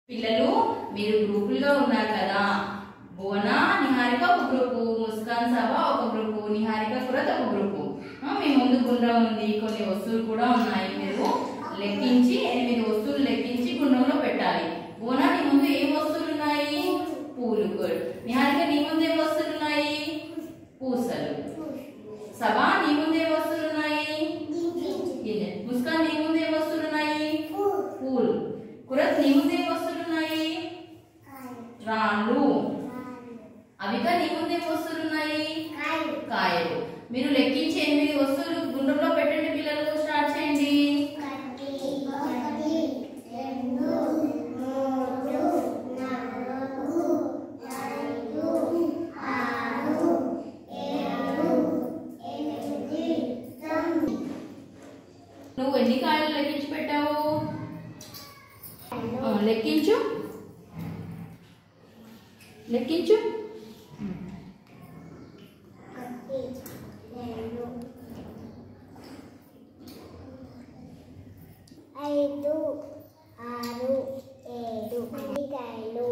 పిల్లలు మీరు గ్రూపులుగా ఉన్నారు కదా భువన నిహారిక ఒక గ్రూపు ముస్కాన్ సభ ఒక గ్రూపు నిహారిక కురత్ ఒక గ్రూపు ఆ, మీ ముందు గుండ్రం ఉంది కొన్ని వస్తువులు కూడా ఉన్నాయి మీరు లెక్కించి ఎనిమిది వస్తువులు లెక్కించి గుండ్రంలో పెట్టాలి భువన నీ ముందు ఏం వస్తువులు ఉన్నాయి పూలు గుడ్ నిహారిక నీ ముందు ఏం వస్తువులు ఉన్నాయి పూసలు సభ నీ ముందు ఏం వస్తువులు ఉన్నాయి గిన్నె ముస్కాన్ నీ ముందు ఏం వస్తువులు ఉన్నాయి పూలు కురత్ నీ ముందు ఏం వస్తువులు ఉన్నాయి రాళ్ళు అవిక నీ ముందు ఏం వస్తువులు ఉన్నాయి కాయలు మీరు లెక్కించి ఎనిమిది వస్తువులు గుండ్రంలో పెట్టండి పిల్లలు స్టార్ట్ చేయండి నువ్వు ఎన్ని కాయలు లెక్కించి పెట్టావు ఆ, లెక్కించు లెక్కించు ఐదు ఆరు ఏడు అరటికాయలు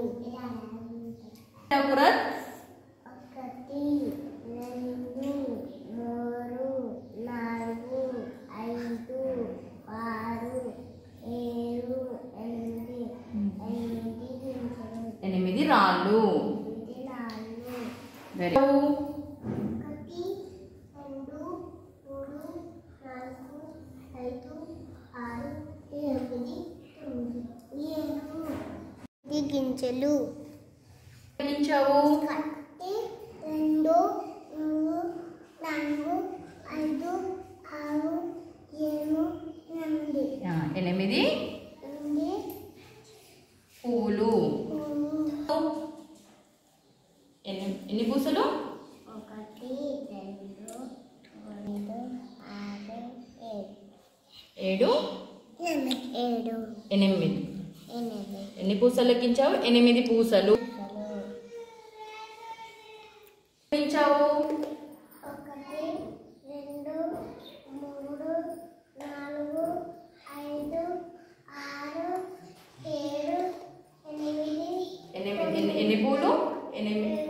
కురత్ ఒకటి రెండు మూడు నాలుగు ఐదు ఆరు ఏడు ఎనిమిది ఎనిమిది గింజలు ఎనిమిది రాళ్ళు ఎనిమిది నాలుగు వెరీ ఒకటి రెండు మూడు నాలుగు ఐదు ఆరు ఎనిమిది తొమ్మిది ఏడు ఇది గింజలు లెక్కించావు ఒకటి రెండు మూడు నాలుగు ఐదు ఆరు ఏడు ఎనిమిది ఆ, ఎనిమిది ఎనిమిది పూలు మూడు ఎన్ని ఎన్ని పూసలు ఒకటి రెండు మూడు ఆరు ఏడు ఏడు ఎనిమిది ఏడు ఎనిమిది ఎనిమిది ఎన్ని పూసలు లెక్కించావు ఎనిమిది పూసలు అసలు లెక్కించావు ఒకటి రెండు మూడు నాలుగు ఐదు ఆరు ఏడు ఎనిమిది ఎనిమిది ఎన్ని ఎన్ని పూలు ఎనిమిది